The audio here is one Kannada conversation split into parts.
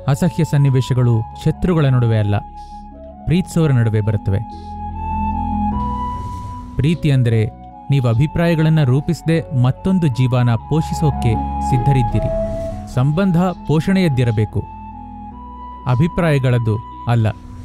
ಅಸಹ್ಯ ಸನ್ನಿವೇಶಗಳು ಶತ್ರುಗಳ ನಡುವೆ ಅಲ್ಲ ಪ್ರೀತಿಸೋರ ನಡುವೆ ಬರುತ್ತವೆ ಪ್ರೀತಿ ಅಂದರೆ ನೀವು ಅಭಿಪ್ರಾಯಗಳನ್ನು ರೂಪಿಸದೆ ಮತ್ತೊಂದು ಜೀವನ ಪೋಷಿಸೋಕೆ ಸಿದ್ಧರಿದ್ದೀರಿ ಸಂಬಂಧ ಪೋಷಣೆಯದ್ದಿರಬೇಕು ಅಭಿಪ್ರಾಯಗಳದ್ದು ಅಲ್ಲ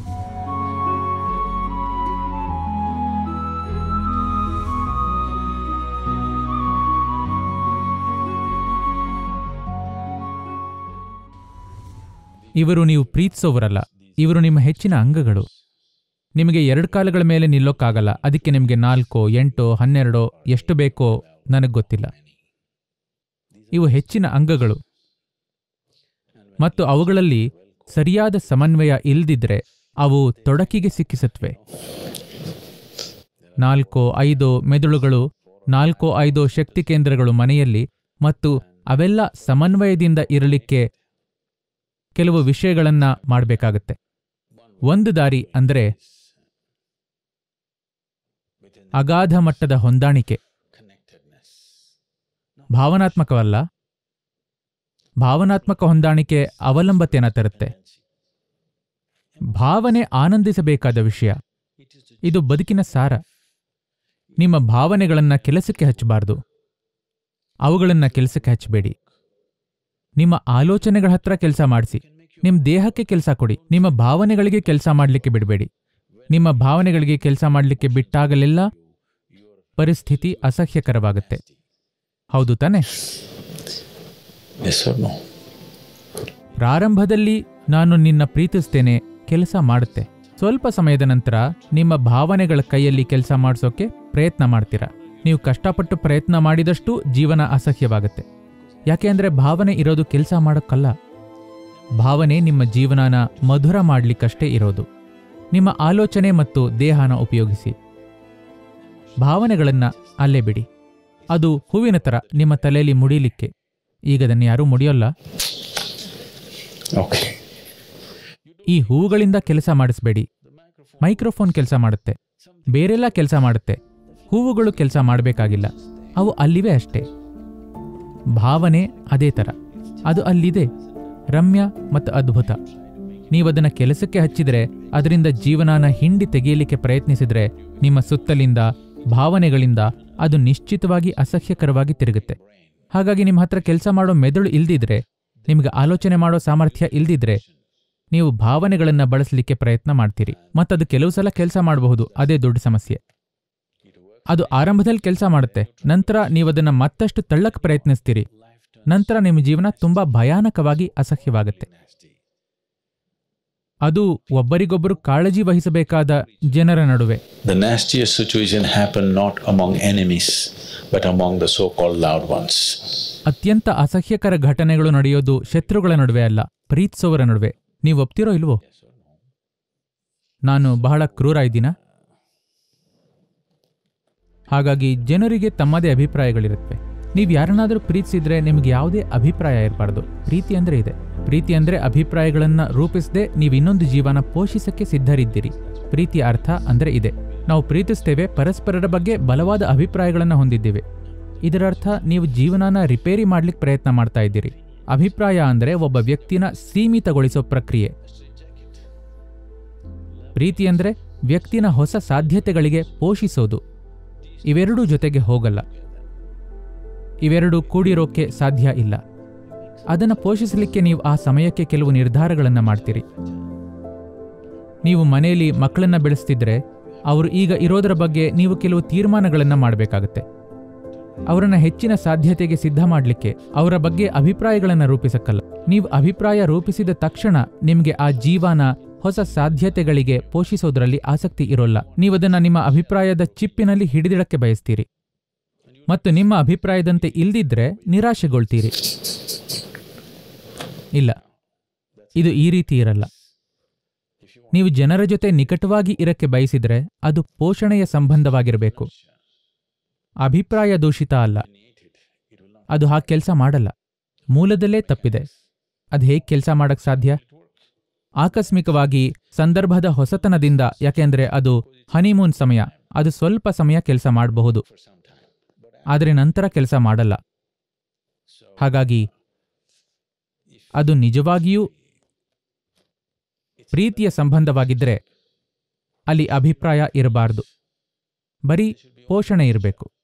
ಇವರು ನೀವು ಪ್ರೀತಿಸೋವರಲ್ಲ ಇವರು ನಿಮ್ಮ ಹೆಚ್ಚಿನ ಅಂಗಗಳು ನಿಮಗೆ ಎರಡು ಕಾಲಗಳ ಮೇಲೆ ನಿಲ್ಲೋಕ್ಕಾಗಲ್ಲ ಅದಕ್ಕೆ ನಿಮಗೆ ನಾಲ್ಕು ಎಂಟು ಹನ್ನೆರಡು ಎಷ್ಟು ಬೇಕೋ ನನಗೆ ಗೊತ್ತಿಲ್ಲ ಇವು ಹೆಚ್ಚಿನ ಅಂಗಗಳು ಮತ್ತು ಅವುಗಳಲ್ಲಿ ಸರಿಯಾದ ಸಮನ್ವಯ ಇಲ್ದಿದ್ರೆ ಅವು ತೊಡಕಿಗೆ ಸಿಕ್ಕಿಸುತ್ತವೆ ನಾಲ್ಕು ಐದು ಮೆದುಳುಗಳು ನಾಲ್ಕು ಐದು ಶಕ್ತಿ ಕೇಂದ್ರಗಳು ಮನೆಯಲ್ಲಿ ಮತ್ತು ಅವೆಲ್ಲ ಸಮನ್ವಯದಿಂದ ಇರಲಿಕ್ಕೆ ಕೆಲವು ವಿಷಯಗಳನ್ನ ಮಾಡಬೇಕಾಗತ್ತೆ ಒಂದು ದಾರಿ ಅಂದರೆ ಅಗಾಧ ಮಟ್ಟದ ಹೊಂದಾಣಿಕೆ ಭಾವನಾತ್ಮಕವಲ್ಲ ಭಾವನಾತ್ಮಕ ಹೊಂದಾಣಿಕೆ ಅವಲಂಬತೆಯನ್ನು ತರುತ್ತೆ ಭಾವನೆ ಆನಂದಿಸಬೇಕಾದ ವಿಷಯ ಇದು ಬದುಕಿನ ಸಾರ ನಿಮ್ಮ ಭಾವನೆಗಳನ್ನ ಕೆಲಸಕ್ಕೆ ಹಚ್ಚಬಾರ್ದು ಅವುಗಳನ್ನ ಕೆಲಸಕ್ಕೆ ಹಚ್ಚಬೇಡಿ ನಿಮ್ಮ ಆಲೋಚನೆಗಳ ಹತ್ರ ಕೆಲಸ ಮಾಡಿಸಿ ನಿಮ್ಮ ದೇಹಕ್ಕೆ ಕೆಲಸ ಕೊಡಿ ನಿಮ್ಮ ಭಾವನೆಗಳಿಗೆ ಕೆಲಸ ಮಾಡಲಿಕ್ಕೆ ಬಿಡಬೇಡಿ ನಿಮ್ಮ ಭಾವನೆಗಳಿಗೆ ಕೆಲಸ ಮಾಡಲಿಕ್ಕೆ ಬಿಟ್ಟಾಗಲೆಲ್ಲ ಪರಿಸ್ಥಿತಿ ಅಸಹ್ಯಕರವಾಗುತ್ತೆ ಹೌದು ತಾನೆ Yes or no? ಪ್ರಾರಂಭದಲ್ಲಿ ನಾನು ನಿನ್ನ ಪ್ರೀತಿಸ್ತೇನೆ ಕೆಲಸ ಮಾಡುತ್ತೆ ಸ್ವಲ್ಪ ಸಮಯದ ನಂತರ ನಿಮ್ಮ ಭಾವನೆಗಳ ಕೈಯಲ್ಲಿ ಕೆಲಸ ಮಾಡಿಸೋಕೆ ಪ್ರಯತ್ನ ಮಾಡ್ತೀರಾ ನೀವು ಕಷ್ಟಪಟ್ಟು ಪ್ರಯತ್ನ ಮಾಡಿದಷ್ಟು ಜೀವನ ಅಸಹ್ಯವಾಗುತ್ತೆ ಯಾಕೆ ಅಂದ್ರೆ ಭಾವನೆ ಇರೋದು ಕೆಲಸ ಮಾಡೋಕ್ಕಲ್ಲ ಭಾವನೆ ನಿಮ್ಮ ಜೀವನನ ಮಧುರ ಮಾಡ್ಲಿಕ್ಕಷ್ಟೇ ಇರೋದು ನಿಮ್ಮ ಆಲೋಚನೆ ಮತ್ತು ದೇಹನ ಉಪಯೋಗಿಸಿ ಭಾವನೆಗಳನ್ನ ಅಲ್ಲೇ ಬಿಡಿ ಅದು ಹೂವಿನ ಥರ ನಿಮ್ಮ ತಲೆಯಲ್ಲಿ ಮುಡಿಲಿಕ್ಕೆ ಈಗ ಅದನ್ನು ಯಾರೂ ಮುಡಿಯೋಲ್ಲ Okay. ಈ ಹೂವುಗಳಿಂದ ಕೆಲಸ ಮಾಡಿಸ್ಬೇಡಿ ಮೈಕ್ರೋಫೋನ್ ಕೆಲಸ ಮಾಡುತ್ತೆ ಬೇರೆಲ್ಲ ಕೆಲಸ ಮಾಡುತ್ತೆ ಹೂವುಗಳು ಕೆಲಸ ಮಾಡಬೇಕಾಗಿಲ್ಲ ಅವು ಅಲ್ಲಿವೆ ಅಷ್ಟೇ ಭಾವನೆ ಅದೇ ಥರ ಅದು ಅಲ್ಲಿದೆ ರಮ್ಯ ಮತ್ತು ಅದ್ಭುತ ನೀವದನ್ನು ಕೆಲಸಕ್ಕೆ ಹಚ್ಚಿದರೆ ಅದರಿಂದ ಜೀವನಾನ ಹಿಂಡಿ ತೆಗೆಯಲಿಕ್ಕೆ ಪ್ರಯತ್ನಿಸಿದರೆ ನಿಮ್ಮ ಸುತ್ತಲಿಂದ ಭಾವನೆಗಳಿಂದ ಅದು ನಿಶ್ಚಿತವಾಗಿ ಅಸಹ್ಯಕರವಾಗಿ ತಿರುಗುತ್ತೆ ಹಾಗಾಗಿ ನಿಮ್ಮ ಹತ್ರ ಕೆಲಸ ಮಾಡೋ ಮೆದುಳು ಇಲ್ದಿದ್ರೆ ನಿಮಗೆ ಆಲೋಚನೆ ಮಾಡೋ ಸಾಮರ್ಥ್ಯ ಇಲ್ದಿದ್ರೆ ನೀವು ಭಾವನೆಗಳನ್ನ ಬಳಸಲಿಕ್ಕೆ ಪ್ರಯತ್ನ ಮಾಡ್ತೀರಿ ಮತ್ತದು ಕೆಲವು ಸಲ ಕೆಲಸ ಮಾಡಬಹುದು ಅದೇ ದೊಡ್ಡ ಸಮಸ್ಯೆ ಅದು ಆರಂಭದಲ್ಲಿ ಕೆಲಸ ಮಾಡುತ್ತೆ ನಂತರ ನೀವು ಅದನ್ನ ಮತ್ತಷ್ಟು ತಳ್ಳಕ್ ಪ್ರಯತ್ನಿಸ್ತೀರಿ ನಂತರ ನಿಮ್ಮ ಜೀವನ ತುಂಬಾ ಭಯಾನಕವಾಗಿ ಅಸಹ್ಯವಾಗುತ್ತೆ ಅದು ಒಬ್ಬರಿಗೊಬ್ಬರು ಕಾಳಜಿ ವಹಿಸಬೇಕಾದ ಜನರ ನಡುವೆ The nastiest situation happened not among enemies, but among the so called loud ones. ಅತ್ಯಂತ ಅಸಹ್ಯಕರ ಘಟನೆಗಳು ನಡೆಯೋದು ಶತ್ರುಗಳ ನಡುವೆ ಅಲ್ಲ ಪ್ರೀತಿಸೋವರ ನಡುವೆ ನೀವು ಒಪ್ತಿರೋ ಇಲ್ವೋ ನಾನು ಬಹಳ ಕ್ರೂರ ಇದ್ದೀನ ಹಾಗಾಗಿ ಜನರಿಗೆ ತಮ್ಮದೇ ಅಭಿಪ್ರಾಯಗಳಿರುತ್ತವೆ ನೀವು ಯಾರನ್ನಾದರೂ ಪ್ರೀತಿಸಿದ್ರೆ ನಿಮ್ಗೆ ಯಾವುದೇ ಅಭಿಪ್ರಾಯ ಇರಬಾರ್ದು ಪ್ರೀತಿ ಅಂದ್ರೆ ಇದೆ ಪ್ರೀತಿ ಅಂದ್ರೆ ಅಭಿಪ್ರಾಯಗಳನ್ನ ರೂಪಿಸದೆ ನೀವು ಇನ್ನೊಂದು ಜೀವನ ಪೋಷಿಸಕ್ಕೆ ಸಿದ್ಧರಿದ್ದೀರಿ ಪ್ರೀತಿಯ ಅರ್ಥ ಅಂದ್ರೆ ಇದೆ ನಾವು ಪ್ರೀತಿಸ್ತೇವೆ ಪರಸ್ಪರರ ಬಗ್ಗೆ ಬಲವಾದ ಅಭಿಪ್ರಾಯಗಳನ್ನು ಹೊಂದಿದ್ದೇವೆ ಇದರರ್ಥ ನೀವು ಜೀವನನ ರಿಪೇರಿ ಮಾಡ್ಲಿಕ್ಕೆ ಪ್ರಯತ್ನ ಮಾಡ್ತಾ ಇದ್ದೀರಿ ಅಭಿಪ್ರಾಯ ಅಂದ್ರೆ ಒಬ್ಬ ವ್ಯಕ್ತಿನ ಸೀಮಿತಗೊಳಿಸೋ ಪ್ರಕ್ರಿಯೆ ಪ್ರೀತಿ ಅಂದ್ರೆ ವ್ಯಕ್ತಿನ ಹೊಸ ಸಾಧ್ಯತೆಗಳಿಗೆ ಪೋಷಿಸೋದು ಇವೆರಡೂ ಜೊತೆಗೆ ಹೋಗಲ್ಲ ಇವೆರಡೂ ಕೂಡಿರೋಕೆ ಸಾಧ್ಯ ಇಲ್ಲ ಅದನ್ನು ಪೋಷಿಸಲಿಕ್ಕೆ ನೀವು ಆ ಸಮಯಕ್ಕೆ ಕೆಲವು ನಿರ್ಧಾರಗಳನ್ನು ಮಾಡ್ತೀರಿ ನೀವು ಮನೆಯಲ್ಲಿ ಮಕ್ಕಳನ್ನ ಬೆಳೆಸ್ತಿದ್ರೆ ಅವರು ಈಗ ಇರೋದರ ಬಗ್ಗೆ ನೀವು ಕೆಲವು ತೀರ್ಮಾನಗಳನ್ನು ಮಾಡಬೇಕಾಗುತ್ತೆ ಅವರನ್ನ ಹೆಚ್ಚಿನ ಸಾಧ್ಯತೆಗೆ ಸಿದ್ಧ ಮಾಡಲಿಕ್ಕೆ ಅವರ ಬಗ್ಗೆ ಅಭಿಪ್ರಾಯಗಳನ್ನು ರೂಪಿಸಕ್ಕಲ್ಲ ನೀವು ಅಭಿಪ್ರಾಯ ರೂಪಿಸಿದ ತಕ್ಷಣ ನಿಮಗೆ ಆ ಜೀವನ ಹೊಸ ಸಾಧ್ಯತೆಗಳಿಗೆ ಪೋಷಿಸೋದ್ರಲ್ಲಿ ಆಸಕ್ತಿ ಇರೋಲ್ಲ ನೀವದನ್ನ ನಿಮ್ಮ ಅಭಿಪ್ರಾಯದ ಚಿಪ್ಪಿನಲ್ಲಿ ಹಿಡಿದಿಡಕ್ಕೆ ಬಯಸ್ತೀರಿ ಮತ್ತು ನಿಮ್ಮ ಅಭಿಪ್ರಾಯದಂತೆ ಇಲ್ದಿದ್ರೆ ನಿರಾಶೆಗೊಳ್ತೀರಿ ಇಲ್ಲ ಇದು ಈ ರೀತಿ ಇರಲ್ಲ ನೀವು ಜನರ ಜೊತೆ ನಿಕಟವಾಗಿ ಇರಕ್ಕೆ ಬಯಸಿದ್ರೆ ಅದು ಪೋಷಣೆಯ ಸಂಬಂಧವಾಗಿರಬೇಕು ಅಭಿಪ್ರಾಯ ದೂಷಿತ ಅಲ್ಲ ಅದು ಹಾಗೆ ಕೆಲಸ ಮಾಡಲ್ಲ ಮೂಲದಲ್ಲೇ ತಪ್ಪಿದೆ ಅದು ಹೇಗೆ ಕೆಲಸ ಮಾಡಕ್ ಸಾಧ್ಯ ಆಕಸ್ಮಿಕವಾಗಿ ಸಂದರ್ಭದ ಹೊಸತನದಿಂದ ಯಾಕೆಂದ್ರೆ ಅದು ಹನಿಮೂನ್ ಸಮಯ ಅದು ಸ್ವಲ್ಪ ಸಮಯ ಕೆಲಸ ಮಾಡಬಹುದು ಆದರೆ ನಂತರ ಕೆಲಸ ಮಾಡಲ್ಲ ಹಾಗಾಗಿ ಅದು ನಿಜವಾಗಿಯೂ ಪ್ರೀತಿಯ ಸಂಬಂಧವಾಗಿದ್ರೆ ಅಲ್ಲಿ ಅಭಿಪ್ರಾಯ ಇರಬಾರ್ದು ಬರೀ ಪೋಷಣೆ ಇರಬೇಕು